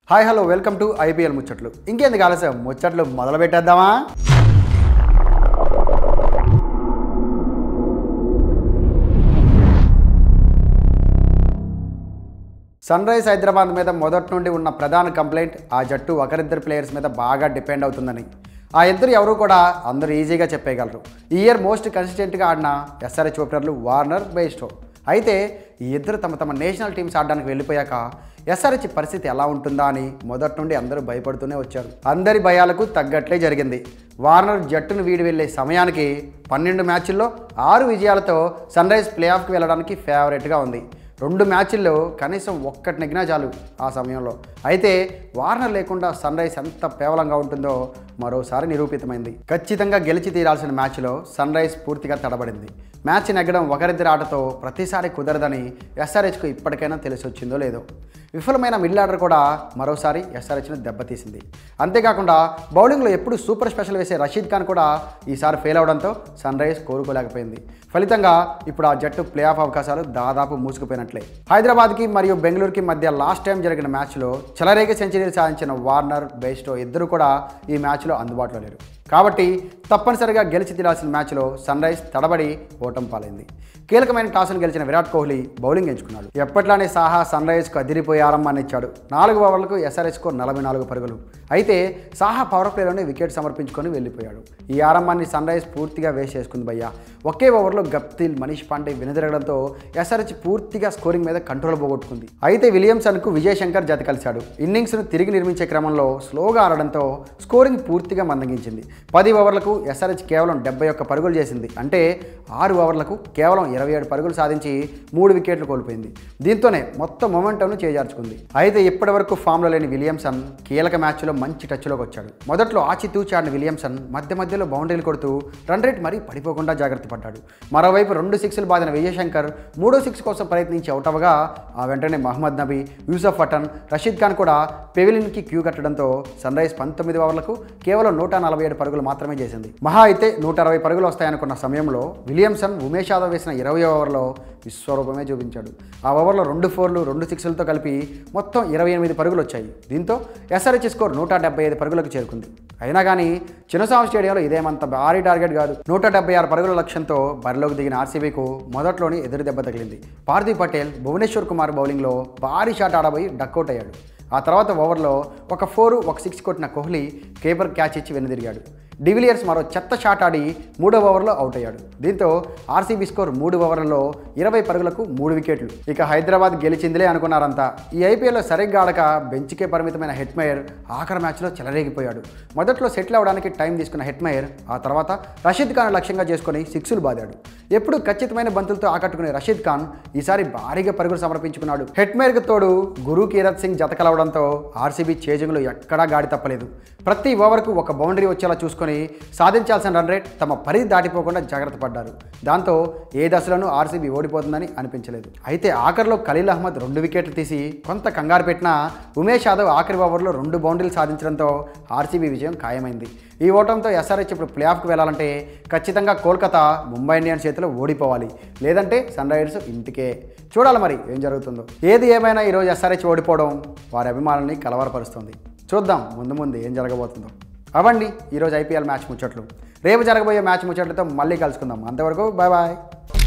hi hello welcome to IPL ముచ్చట్లు ఇంకెందుకు ఆలస్యం ముచ్చట్లు మొదలు పెట్టేద్దామా సన్ రైజ్ హైదరాబాద్ మీద మొదటి నుండి ఉన్న ప్రధాన కంప్లైంట్ ఆ జట్టు ఒకరిద్దరు ప్లేయర్స్ మీద బాగా డిపెండ్ అవుతుందని ఆ ఇద్దరు ఎవరు కూడా అందరూ ఈజీగా చెప్పేయగలరు ఈ ఇయర్ మోస్ట్ కన్సిస్టెంట్గా ఆడిన ఎస్ఆర్హెచ్ ఓపెనర్లు వార్నర్ బెయిస్టో అయితే ఈ ఇద్దరు తమ తమ నేషనల్ టీమ్స్ ఆడడానికి వెళ్ళిపోయాక ఎస్ఆర్హెచ్ పరిస్థితి ఎలా ఉంటుందా అని మొదటి నుండి అందరూ భయపడుతూనే వచ్చారు అందరి భయాలకు తగ్గట్లే జరిగింది వార్నర్ జట్టును వీడి వెళ్ళే సమయానికి పన్నెండు మ్యాచ్ల్లో ఆరు విజయాలతో సన్ రైజ్ ప్లే ఆఫ్కి వెళ్ళడానికి ఫేవరెట్గా ఉంది రెండు మ్యాచ్ల్లో కనీసం ఒక్కటి నెగ్గినా చాలు ఆ సమయంలో అయితే వార్నర్ లేకుండా సన్ రైజ్ ఎంత పేవలంగా ఉంటుందో మరోసారి నిరూపితమైంది ఖచ్చితంగా గెలిచి తీరాల్సిన మ్యాచ్లో సన్ రైజ్ పూర్తిగా తడబడింది మ్యాచ్ నెగ్గడం ఒకరిద్దరి ఆటతో ప్రతిసారి కుదరదని ఎస్ఆర్హెచ్కు ఇప్పటికైనా తెలిసి వచ్చిందో లేదో విఫలమైన మిడిల్ ఆర్డర్ కూడా మరోసారి ఎస్ఆర్హెచ్ను దెబ్బతీసింది అంతేకాకుండా బౌలింగ్లో ఎప్పుడు సూపర్ స్పెషల్ వేసే రషీద్ ఖాన్ కూడా ఈసారి ఫెయిల్ అవడంతో సన్ రైజ్ కోరుకోలేకపోయింది ఫలితంగా ఇప్పుడు ఆ జట్టు ప్లే ఆఫ్ అవకాశాలు దాదాపు మూసుకుపోయినట్లే హైదరాబాద్కి మరియు బెంగళూరుకి మధ్య లాస్ట్ టైం జరిగిన మ్యాచ్లో చెలరేగ సెంచరీలు సాధించిన వార్నర్ బెస్టో ఇద్దరు కూడా ఈ మ్యాచ్లో అందుబాటులో లేరు కాబట్టి తప్పనిసరిగా గెలిచి తీరాల్సిన మ్యాచ్లో సన్ రైజ్ తడబడి ఓటం పాలైంది కీలకమైన టాసులు గెలిచిన విరాట్ కోహ్లీ బౌలింగ్ ఎంచుకున్నాడు ఎప్పట్లానే సాహా సన్ రైజ్కు అదిరిపోయే ఆరంభాన్ని ఇచ్చాడు నాలుగు ఓవర్లకు ఎస్ఆర్హెచ్ స్కోర్ నలభై నాలుగు పరుగులు అయితే సాహా పవర్ ప్లేలోనే వికెట్ సమర్పించుకొని వెళ్ళిపోయాడు ఈ ఆరంభాన్ని సన్ రైజ్ పూర్తిగా వేస్ట్ చేసుకుంది భయ్య ఒకే ఓవర్లో గప్తిల్ మనీష్ పాండే వెనుదిరగడంతో ఎస్ఆర్హెచ్ పూర్తిగా స్కోరింగ్ మీద కంట్రోల్ పోగొట్టుకుంది అయితే విలియమ్సన్కు విజయ్ శంకర్ జత కలిశాడు ఇన్నింగ్స్ను తిరిగి నిర్మించే క్రమంలో స్లోగా ఆడడంతో స్కోరింగ్ పూర్తిగా మందగించింది పది ఓవర్లకు ఎస్ఆర్హెచ్ కేవలం డెబ్బై ఒక్క పరుగులు చేసింది అంటే ఆరు ఓవర్లకు కేవలం ఇరవై ఏడు పరుగులు సాధించి మూడు వికెట్లు కోల్పోయింది దీంతోనే మొత్తం మొమెంటంను చేజార్చుకుంది అయితే ఇప్పటివరకు ఫామ్లో లేని విలియమ్సన్ కీలక మ్యాచ్లో మంచి టచ్లోకి వచ్చాడు మొదట్లో ఆచితూచి ఆడిన విలియమ్సన్ మధ్య మధ్యలో బౌండరీలు కొడుతూ రన్ రేట్ మరీ పడిపోకుండా జాగ్రత్త పడ్డాడు మరోవైపు రెండు సిక్స్లు బాదిన విజయశంకర్ మూడో సిక్స్ కోసం ప్రయత్నించి అవుట్ అవ్వగా ఆ వెంటనే మహమ్మద్ నబీ యూసఫ్ పఠన్ రషీద్ ఖాన్ కూడా పెవిలిన్కి క్యూ కట్టడంతో సన్ రైజ్ పంతొమ్మిది ఓవర్లకు కేవలం నూట నలభై ఏడు పరుగులు మాత్రమే చేసింది మహా అయితే నూట అరవై పరుగులు వస్తాయనుకున్న సమయంలో విలియమ్సన్ ఉమేష్ యాదవ్ వేసిన ఇరవై ఓవర్లో విశ్వరూపమే చూపించాడు ఆ ఓవర్లో రెండు ఫోర్లు రెండు సిక్స్లతో కలిపి మొత్తం ఇరవై ఎనిమిది పరుగులు వచ్చాయి దీంతో ఎస్ఆర్హెచ్ స్కోర్ నూట డెబ్బై ఐదు పరుగులకు చేరుకుంది అయినా కానీ చిన్నస్వామి స్టేడియంలో ఇదేమంత భారీ టార్గెట్ కాదు నూట డెబ్బై ఆరు పరుగుల లక్ష్యంతో బరిలోకి దిగిన ఆర్సీబీకు మొదట్లోని ఎదురు దెబ్బ తగిలింది పార్థివ్ పటేల్ భువనేశ్వర్ కుమార్ బౌలింగ్లో భారీ షాట్ ఆడబోయి డక్అవుట్ అయ్యాడు ఆ తర్వాత ఓవర్లో ఒక ఫోర్ ఒక సిక్స్ కొట్టిన కోహ్లీ కేపర్ క్యాచ్ ఇచ్చి వెనుదిరిగాడు డివిలియర్స్ మరో చెత్త షాట్ ఆడి మూడో ఓవర్లో అవుట్ అయ్యాడు దీంతో ఆర్సీబీ స్కోర్ మూడు ఓవర్లలో ఇరవై పరుగులకు మూడు వికెట్లు ఇక హైదరాబాద్ గెలిచిందిలే అనుకున్నారంతా ఈ ఐపీఎల్లో సరిగ్గా ఆడక బెంచ్కే పరిమితమైన హెట్మేయర్ ఆఖరి మ్యాచ్లో చెలరేగిపోయాడు మొదట్లో సెటిల్ అవ్వడానికి టైం తీసుకున్న హెట్మేయర్ ఆ తర్వాత రషీద్ ఖాన్ లక్ష్యంగా చేసుకొని సిక్సులు బాదాడు ఎప్పుడు ఖచ్చితమైన బంతులతో ఆకట్టుకునే రషీద్ ఖాన్ ఈసారి భారీగా పరుగులు సమర్పించుకున్నాడు హెట్మేర్కు తోడు గురు కీరత్ సింగ్ జత కలవడంతో ఆర్సీబీ చేజింగ్లో ఎక్కడా గాడి తప్పలేదు ప్రతి ఓవర్కు ఒక బౌండరీ వచ్చేలా చూసుకొని సాధించాల్సిన రన్ రేట్ తమ పరిధి దాటిపోకుండా జాగ్రత్త పడ్డారు దాంతో ఏ దశలోనూ ఆర్సీబీ ఓడిపోతుందని అనిపించలేదు అయితే ఆఖరిలో ఖలీల్ అహ్మద్ రెండు వికెట్లు తీసి కొంత కంగారు పెట్టినా ఉమేష్ యాదవ్ ఆఖరి ఓవర్లో రెండు బౌండరీలు సాధించడంతో ఆర్సీబీ విజయం ఖాయమైంది ఈ ఓటంతో ఎస్ఆర్హెచ్ ఇప్పుడు ప్లే ఆఫ్కి వెళ్ళాలంటే ఖచ్చితంగా కోల్కతా ముంబై ఇండియన్స్ చేతిలో ఓడిపోవాలి లేదంటే సన్ రైజర్స్ ఇంటికే చూడాలి మరి ఏం జరుగుతుందో ఏది ఏమైనా ఈరోజు ఎస్ఆర్హెచ్ ఓడిపోవడం వారి అభిమానుల్ని కలవరపరుస్తుంది చూద్దాం ముందు ముందు ఏం జరగబోతుందో అవండి ఈరోజు ఐపీఎల్ మ్యాచ్ ముచ్చట్లు రేపు జరగబోయే మ్యాచ్ ముచ్చట్లతో మళ్ళీ కలుసుకుందాం అంతవరకు బాయ్ బాయ్